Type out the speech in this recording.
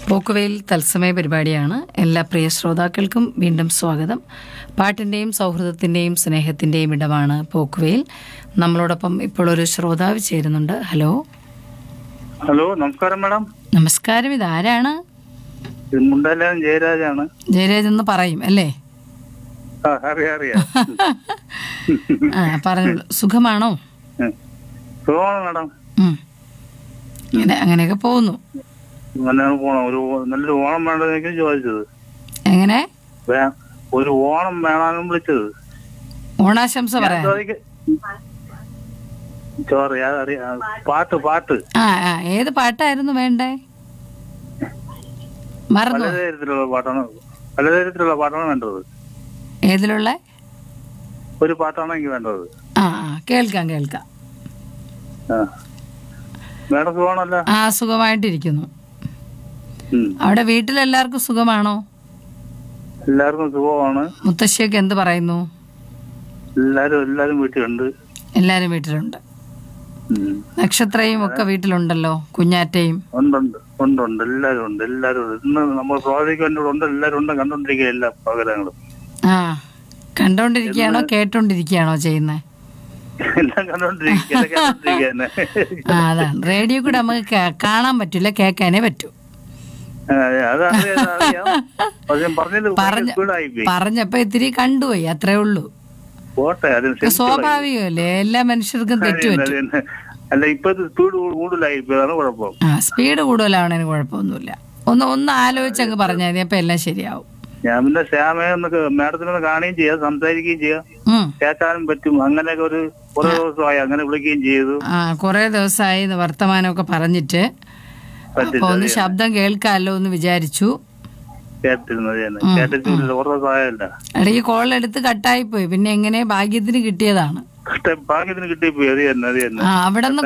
പോക്കുവെയിൽ തത്സമയ പരിപാടിയാണ് എല്ലാ പ്രിയ ശ്രോതാക്കൾക്കും വീണ്ടും സ്വാഗതം പാട്ടിൻ്റെയും സൗഹൃദത്തിൻ്റെയും സ്നേഹത്തിൻ്റെയും ഇടമാണ് പോക്കുവെയിൽ നമ്മളോടൊപ്പം ഇപ്പോൾ ഒരു ശ്രോതാവ് ചേരുന്നുണ്ട് ഹലോ ഹലോ നമസ്കാരം മാഡം നമസ്കാരം ഇതാരാണ് ഇത് മുണ്ടല്ലാൻ ജയരാജാണ് ജയരാജ് എന്ന് പറയും അല്ലേ ആ അറിയാം അറിയാം ആ പറഞ്ഞോളൂ സുഖമാണോ ഉം. സുഖമാണ് മാഡം ഉം. അങ്ങനെ അങ്ങനെയൊക്കെ പോകുന്നു അങ്ങനെ പോണം ഒരു നല്ലൊരു ഓണം വേണ്ടതെനിക്ക് ചോദിച്ചത് എങ്ങനെ വേ- ഒരു ഓണം വേണമെന്നും വിളിച്ചത് ഓണാശംസ പറയാം ചോദിക്ക സോറി അതറിയാം പാട്ട് പാട്ട് ആ ആ ഏത് പാട്ടായിരുന്നു വേണ്ടേ മറന്നു പലതരത്തിലുള്ള പാട്ടാണ് പലതരത്തിലുള്ള പാട്ടാണ് വേണ്ടത് ഏതിലുള്ള ഒരു പാട്ടാണ് എനിക്ക് വേണ്ടത് ആ ആ കേൾക്കാം കേൾക്കാം ആ മേഡം സുഖമാണല്ലോ ആ സുഖമായിട്ടിരിക്കുന്നു ഉം. അവിടെ വീട്ടിലെല്ലാവർക്കും സുഖമാണോ എല്ലാവർക്കും സുഖമാണ് മുത്തശ്ശിയൊക്കെ എന്ത് പറയുന്നു എല്ലാരും എല്ലാരും വീട്ടിലുണ്ട് എല്ലാരും വീട്ടിലുണ്ട് ഉം. നക്ഷത്രയും ഒക്കെ വീട്ടിലുണ്ടല്ലോ കുഞ്ഞാറ്റയും ഉണ്ടുണ്ട് ഉണ്ടുണ്ട് എല്ലാരും ഉണ്ട് എല്ലാരും ഉണ്ട് ഇന്ന് നമ്മൾ പ്രോജക്റ്റ് വേണ്ടി ഉണ്ട് എല്ലാരും ഉണ്ട് കണ്ടോണ്ടിരിക്കുക എല്ലാ പകരങ്ങളും ആ കണ്ടോണ്ടിരിക്കുകയാണോ കേട്ടോണ്ടിരിക്കുകയാണോ ചെയ്യുന്നത് എല്ലാം കണ്ടോണ്ടിരിക്കുക എല്ലാം കണ്ടോണ്ടിരിക്കുക തന്നെ ആ അതാണ് റേഡിയോ കൂടെ നമുക്ക് കേ- കാണാൻ പറ്റില്ല കേൾക്കാനേ പറ്റൂ ആ, അതറിയാം അതറിയാം പക്ഷെ പറഞ്ഞത് പറഞ്ഞ സ്പീഡായി പോയി പറഞ്ഞപ്പോ ഇത്തിരി കണ്ടുപോയി അത്രേ ഉള്ളൂ പോട്ടെ അതിന് സ്വാഭാവികമല്ലേ എല്ലാ മനുഷ്യർക്കും തെറ്റു പറ്റും അല്ല ഇപ്പഴത്തെ സ്പീഡ് കൂടുതലായി പോയി അതാണ് കുഴപ്പം ആ സ്പീഡ് കൂടുതലാവണതിന് കുഴപ്പമൊന്നുമില്ല ഒന്ന് ഒന്ന് ആലോചിച്ച് അങ്ങ് പറഞ്ഞാൽ മതി അപ്പൊ എല്ലാം ശരിയാവും ഞാൻ പിന്നെ ശ്യാമയെ ഒന്ന് മാഡത്തിനൊന്ന് കാണുകയും ചെയ്യാം സംസാരിക്കുകയും ചെയ്യാം ഉം. കേൾക്കാനും പറ്റും അങ്ങനെയൊക്കെ ഒരു കുറെ ദിവസമായി അങ്ങനെ വിളിക്കുകയും ചെയ്തു ആ കുറെ ദിവസമായി ഇത് വർത്തമാനമൊക്കെ പറഞ്ഞിട്ട് അപ്പൊ ഒന്ന് ശബ്ദം കേൾക്കാമല്ലോ എന്ന് വിചാരിച്ചു കേട്ടിരുന്നത് തന്നെ കേട്ടിട്ടില്ല കുറെ ദിവസമായല്ല ഇടയ്ക്ക് കോളെടുത്ത് കട്ടായി പോയി പിന്നെ എങ്ങനെ ഭാഗ്യത്തിന് കിട്ടിയതാണ് ഭാഗ്യത്തിന് കിട്ടിപ്പോയി അത് തന്നെ അത് തന്നെ ആ അവിടെ നിന്ന്